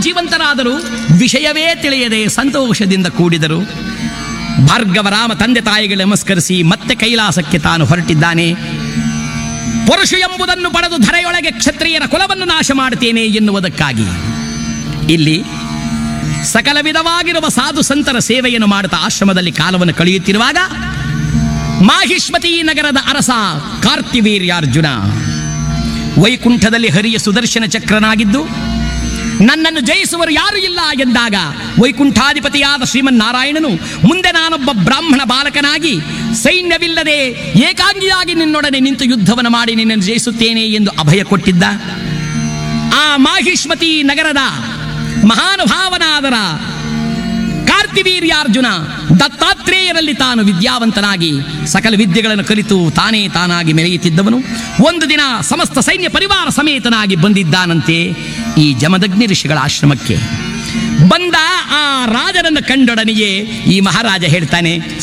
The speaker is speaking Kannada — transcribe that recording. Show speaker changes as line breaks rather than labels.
ಜೀವಂತರಾದರು ವಿಷಯವೇ ತಿಳಿಯದೆ ಸಂತೋಷದಿಂದ ಕೂಡಿದರು ಭಾರ್ಗವರಾಮ ತಂದೆ ತಾಯಿಗಳು ನಮಸ್ಕರಿಸಿ ಮತ್ತೆ ಕೈಲಾಸಕ್ಕೆ ತಾನು ಹೊರಟಿದ್ದಾನೆ ಪುರುಷ ಎಂಬುದನ್ನು ಪಡೆದು ಧರೆಯೊಳಗೆ ಕ್ಷತ್ರಿಯರ ಕುಲವನ್ನು ನಾಶ ಮಾಡುತ್ತೇನೆ ಎನ್ನುವುದಕ್ಕಾಗಿ ಇಲ್ಲಿ ಸಕಲ ವಿಧವಾಗಿರುವ ಸಾಧು ಸಂತರ ಸೇವೆಯನ್ನು ಮಾಡುತ್ತಾ ಆಶ್ರಮದಲ್ಲಿ ಕಾಲವನ್ನು ಕಳೆಯುತ್ತಿರುವಾಗ ಮಾಹಿಷ್ಮತಿ ನಗರದ ಅರಸ ಕಾರ್ತಿವೀರ್ಯಾರ್ಜುನ ವೈಕುಂಠದಲ್ಲಿ ಹರಿಯ ಸುದರ್ಶನ ಚಕ್ರನಾಗಿದ್ದು ನನ್ನನ್ನು ಜಯಿಸುವರು ಯಾರು ಇಲ್ಲ ಎಂದಾಗ ವೈಕುಂಠಾಧಿಪತಿಯಾದ ಶ್ರೀಮನ್ನಾರಾಯಣನು ಮುಂದೆ ನಾನೊಬ್ಬ ಬ್ರಾಹ್ಮಣ ಬಾಲಕನಾಗಿ ಸೈನ್ಯವಿಲ್ಲದೆ ಏಕಾಂಗಿಯಾಗಿ ನಿನ್ನೊಡನೆ ನಿಂತು ಯುದ್ಧವನ್ನು ಮಾಡಿ ನಿನ್ನನ್ನು ಜಯಿಸುತ್ತೇನೆ ಎಂದು ಅಭಯ ಕೊಟ್ಟಿದ್ದ ಆ ಮಾಹಿಷ್ಮತಿ ನಗರದ ಮಹಾನುಭಾವನಾದರ ಕಾರ್ತಿವೀರ್ಯಾರ್ಜುನ ದತ್ತಾತ್ರೇಯರಲ್ಲಿ ತಾನು ವಿದ್ಯಾವಂತನಾಗಿ ಸಕಲ ವಿದ್ಯೆಗಳನ್ನು ಕಲಿತು ತಾನೇ ತಾನಾಗಿ ಮೆರೆಯುತ್ತಿದ್ದವನು ಒಂದು ದಿನ ಸಮಸ್ತ ಸೈನ್ಯ ಪರಿವಾರ ಸಮೇತನಾಗಿ ಬಂದಿದ್ದಾನಂತೆ ಈ ಜಮದಗ್ನಿ ಋಷಿಗಳ ಆಶ್ರಮಕ್ಕೆ ಬಂದ ಆ ರಾಜನನ್ನು ಕಂಡೊಡನೆಯೇ ಈ ಮಹಾರಾಜ ಹೇಳ್ತಾನೆ